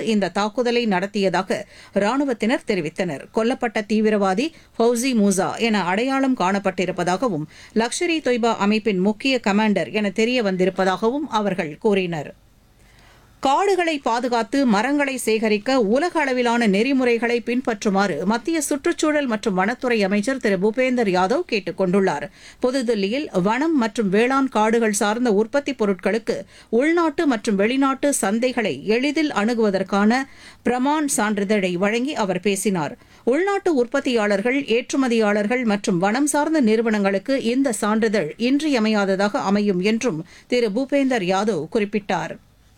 இந்த தாக்குதலை நடத்தியதாக ராணுவத்தினர் தெரிவித்தனர் கொல்லப்பட்ட தீவிரவாதி ஃபவுசி மூசா என அடையாளம் காணப்பட்டிருப்பதாகவும் லக்ஷர் இ தொய்பா அமைப்பின் முக்கிய கமாண்டர் என தெரிய வந்திருப்பதாகவும் அவர்கள் கூறினர் காடுகளை பாதுகாத்து மரங்களை சேகரிக்க உலக அளவிலான நெறிமுறைகளை பின்பற்றுமாறு மத்திய சுற்றுச்சூழல் மற்றும் வனத்துறை அமைச்சர் திரு பூபேந்தர் யாதவ் கேட்டுக் கொண்டுள்ளார் புதுதில்லியில் வனம் மற்றும் வேளாண் காடுகள் சார்ந்த உற்பத்தி பொருட்களுக்கு உள்நாட்டு மற்றும் வெளிநாட்டு சந்தைகளை எளிதில் அணுகுவதற்கான பிரமான் சான்றிதழை வழங்கி அவர் பேசினார் உள்நாட்டு உற்பத்தியாளர்கள் ஏற்றுமதியாளர்கள் மற்றும் வனம் சார்ந்த நிறுவனங்களுக்கு இந்த சான்றிதழ் இன்றியமையாததாக அமையும் என்றும் திரு பூபேந்தர் யாதவ் குறிப்பிட்டார்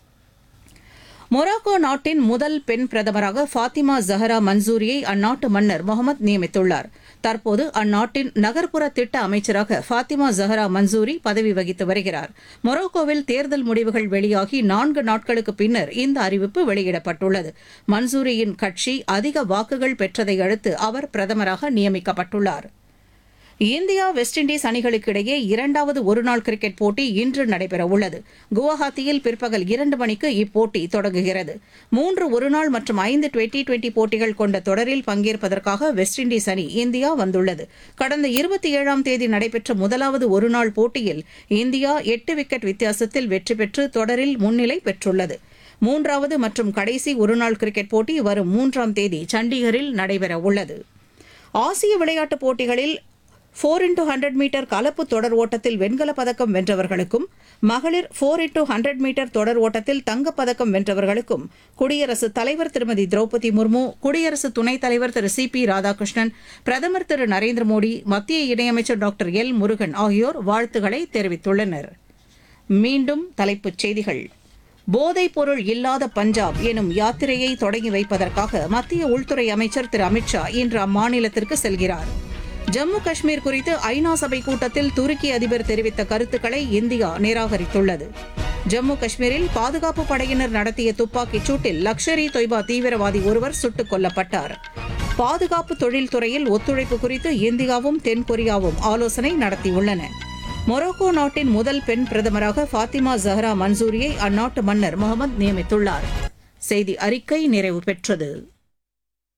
மொராக்கோ நாட்டின் முதல் பெண் பிரதமராக ஃபாத்திமா ஜஹரா மன்சூரியை அந்நாட்டு மன்னர் முகமது நியமித்துள்ளார் தற்போது அந்நாட்டின் நகர்ப்புற திட்ட அமைச்சராக ஃபாத்திமா ஜஹரா மன்சூரி பதவி வகித்து வருகிறார் மொராக்கோவில் தேர்தல் முடிவுகள் வெளியாகி நான்கு நாட்களுக்கு பின்னர் இந்த அறிவிப்பு வெளியிடப்பட்டுள்ளது மன்சூரியின் கட்சி அதிக வாக்குகள் பெற்றதை அடுத்து அவர் பிரதமராக நியமிக்கப்பட்டுள்ளார் இந்தியா வெஸ்ட் இண்டீஸ் அணிகளுக்கு இடையே இரண்டாவது ஒருநாள் கிரிக்கெட் போட்டி இன்று நடைபெறவுள்ளது குவஹாத்தியில் பிற்பகல் இரண்டு மணிக்கு இப்போட்டி தொடங்குகிறது மூன்று ஒருநாள் மற்றும் ஐந்து டுவெண்டி டுவெண்டி போட்டிகள் கொண்ட தொடரில் பங்கேற்பதற்காக வெஸ்ட் இண்டீஸ் அணி இந்தியா வந்துள்ளது கடந்த இருபத்தி ஏழாம் தேதி நடைபெற்ற முதலாவது ஒருநாள் போட்டியில் இந்தியா எட்டு விக்கெட் வித்தியாசத்தில் வெற்றி பெற்று தொடரில் முன்னிலை பெற்றுள்ளது மூன்றாவது மற்றும் கடைசி ஒருநாள் கிரிக்கெட் போட்டி வரும் மூன்றாம் தேதி சண்டிகரில் நடைபெறவுள்ளது ஆசிய விளையாட்டுப் போட்டிகளில் ஃபோர் இன்டூ ஹண்ட்ரட் மீட்டர் கலப்பு தொடர் ஓட்டத்தில் வெண்கலப் பதக்கம் வென்றவர்களுக்கும் மகளிர் ஃபோர் இன்டூ ஹண்ட்ரட் மீட்டர் தொடர் ஓட்டத்தில் தங்கப் பதக்கம் வென்றவர்களுக்கும் குடியரசுத் தலைவர் திருமதி திரௌபதி முர்மு குடியரசு துணைத் தலைவர் திரு சி பி ராதாகிருஷ்ணன் பிரதமர் திரு நரேந்திர மோடி மத்திய இணையமைச்சர் டாக்டர் எல் முருகன் ஆகியோர் வாழ்த்துக்களை தெரிவித்துள்ளனர் மீண்டும் தலைப்புச் செய்திகள் போதைப் பொருள் இல்லாத பஞ்சாப் எனும் யாத்திரையை தொடங்கி வைப்பதற்காக மத்திய உள்துறை அமைச்சர் திரு அமித்ஷா இன்று அம்மாநிலத்திற்கு செல்கிறார் ஜம்மு காஷ்மீர் குறித்து ஐநா சபை கூட்டத்தில் துருக்கி அதிபர் தெரிவித்த கருத்துக்களை இந்தியா நிராகரித்துள்ளது ஜம்மு காஷ்மீரில் பாதுகாப்பு படையினர் நடத்திய துப்பாக்கிச் சூட்டில் லக்ஷர் இ தொய்பா தீவிரவாதி ஒருவர் சுட்டுக் கொல்லப்பட்டார் பாதுகாப்பு தொழில்துறையில் ஒத்துழைப்பு குறித்து இந்தியாவும் தென்கொரியாவும் ஆலோசனை நடத்தியுள்ளன மொரோக்கோ நாட்டின் முதல் பெண் பிரதமராக ஃபாத்திமா ஜஹரா மன்சூரியை அந்நாட்டு மன்னர் முகமது நியமித்துள்ளார் செய்தி அறிக்கை நிறைவு பெற்றது